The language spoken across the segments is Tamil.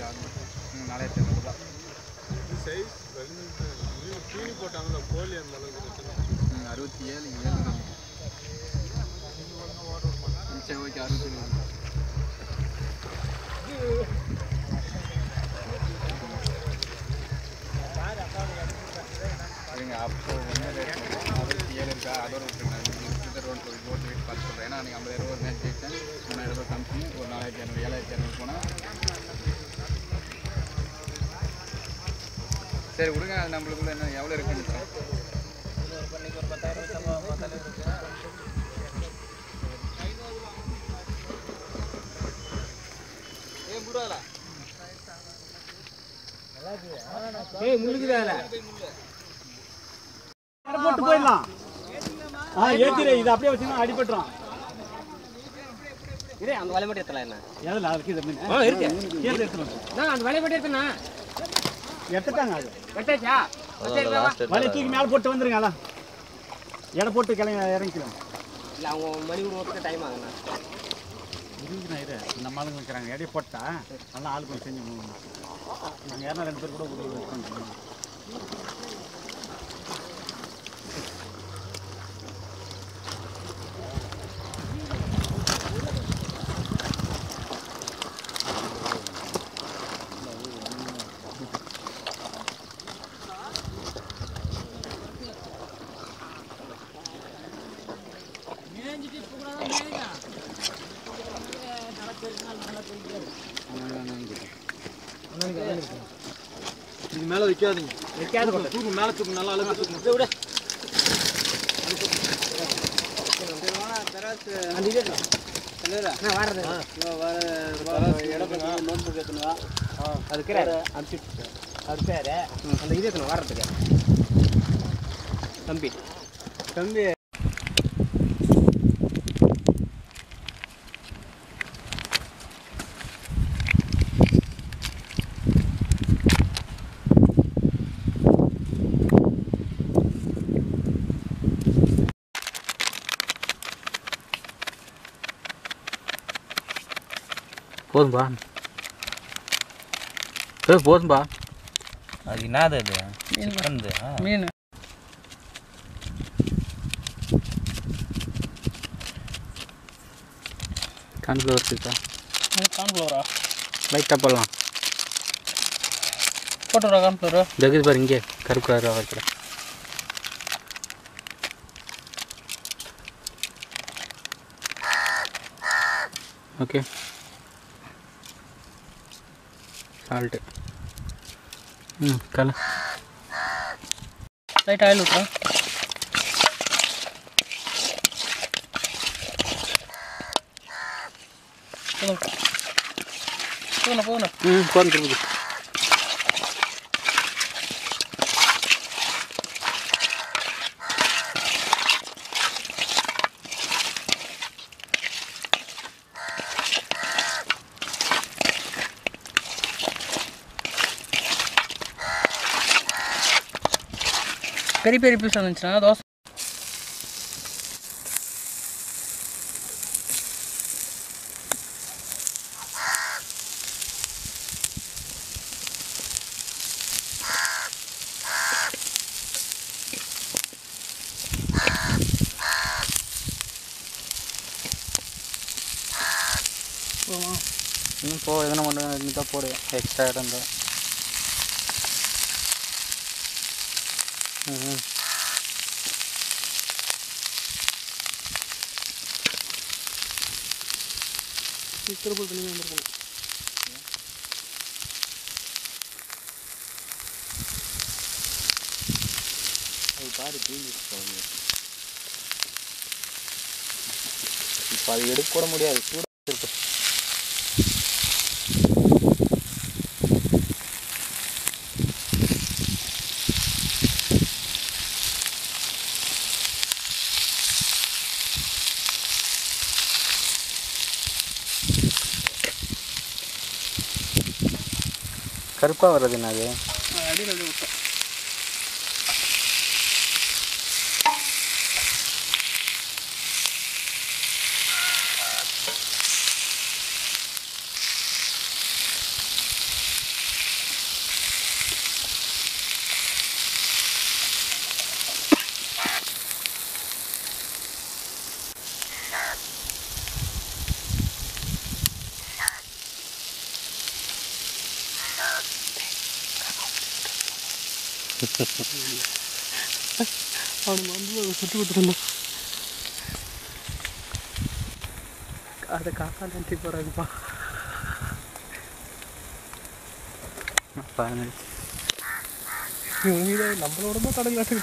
இருக்கு அது மட்டும் ம், நாலாயிரத்தி இரநூறுபா சைஸ் தீனி போட்டாங்களா கோழி அந்த அளவுக்கு இருக்குன்னு. ம், அறுபத்தி ஏழு ஏழு சரி ஓகே அறுபத்தி ஏழு சரிங்க அப்போ வந்து அறுபத்தி ஏழு இருக்கா அதோட விட்டுருங்க இந்த ரோட் ரோட் ரேட் பார்த்து சொல்கிறேன் ஏன்னா நீங்கள் ஐம்பதாயிரம் ரூபா ஒரு மேட்ச் ஜெயிச்சேன் மூணாயிரம் ரூபாய் கம்பெனி ஒரு நாலாயிரத்தி இரநூறு ஏழாயிரத்தி இரநூறு போனால் சரி விடுங்க அது நம்மளுக்குள்ள என்ன எவ்வளோ இருக்குன்னு ஏய் முள்ளுக்குதால போட்டு போயிடலாம் ஆ ஏத்திரு இது அப்படியே வச்சுன்னா அடிபட்டுரும் இதே அந்த வலை மட்டும் எத்தலாம் என்ன எதில் அதுக்கு இது மீன் ஆ இருக்கு கீழே எடுத்துணும் நான் அந்த வலை மட்டும் எடுத்துண்ணா எடுத்துட்டாங்க அது வெட்டாச்சா வலையை தூக்கி மேலே போட்டு வந்துருங்க அதான் எடை போட்டு கிளம்பி இறங்கிக்கலாம் இல்லை அவங்க மணி விடுவோம் டைம் ஆகுண்ணா இருக்குண்ணா இரு நம்ம ஆளுங்க வைக்கிறாங்க எடையை போட்டா நல்லா ஆள் கொஞ்சம் செஞ்சு நாங்கள் யாரும் ரெண்டு பேர் கூட கொடுக்குறோம் இது மேலே வைக்காதீங்க வைக்காத தூக்கு மேலே தூக்கு நல்லா அளவுக்கு தூக்கு விட அந்த இது நான் வர்றது அதுக்கு அனுப்பிச்சு அது பேர் அந்த இது எத்தனை வர்றதுக்கு தம்பி தம்பி போதும்பா ஏய் போதும்பா அது என்னது அது சிக்கன் மீன் கான்ஃப்ளவர் இருக்கா கான்ஃப்ளவரா லைட்டாக போடலாம் போட்டுறா கான்ஃப்ளவர் ஜெகதீஷ் பாரு இங்கே கருப்பு கலராக வைக்கிற ஓகே சால்ட்டு ம் கல லைட் ஆயில் விட்றேன் போகணும் போகணும் ம் போதும் திருப்பதி பெரிய பெரிய பீஸ் வந்துச்சுன்னா தோசை இன்னும் போ எதனா ஒன்று இருந்தால் போடு எக்ஸ்ட்ரா இடம் இருந்தால் ம் ம் திருப்பூர் பண்ணி வந்துருக்கணும் இப்போ அது எடுக்க கூட முடியாது கூட இருக்கு கருப்பாக வர்றது என்னது அடியில் அப்படியே விட்டேன் அவனுக்கு வந்து சுட்டு கொடுத்துருந்தோம் அதை காக்கா நன்றி போகிறாங்கப்பா பாருங்க இவங்க நம்மளோட தான் கடல்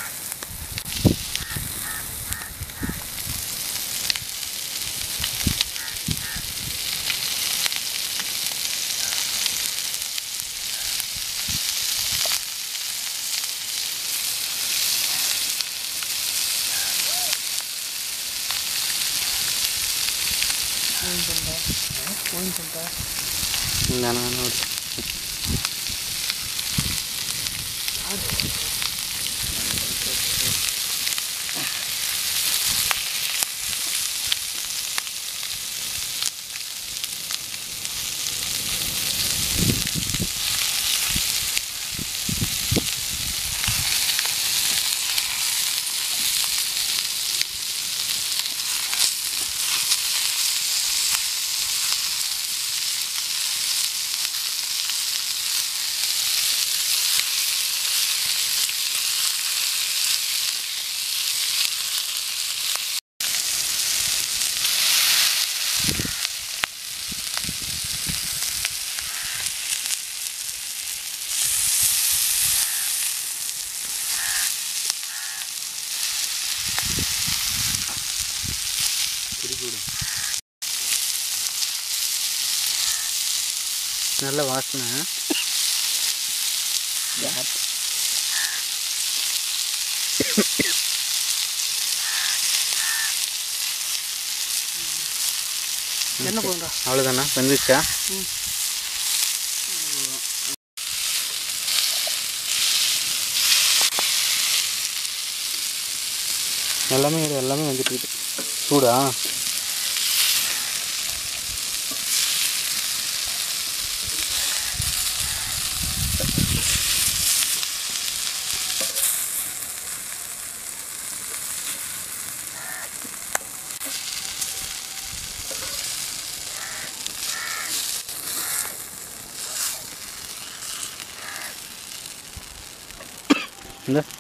வேணாம் வேணாம் நல்ல வாசனை என்ன போகுண்டா அவ்வளோதானா வந்துச்சா எல்லாமே இது எல்லாமே வந்துட்டு இருக்கு சூடா இந்த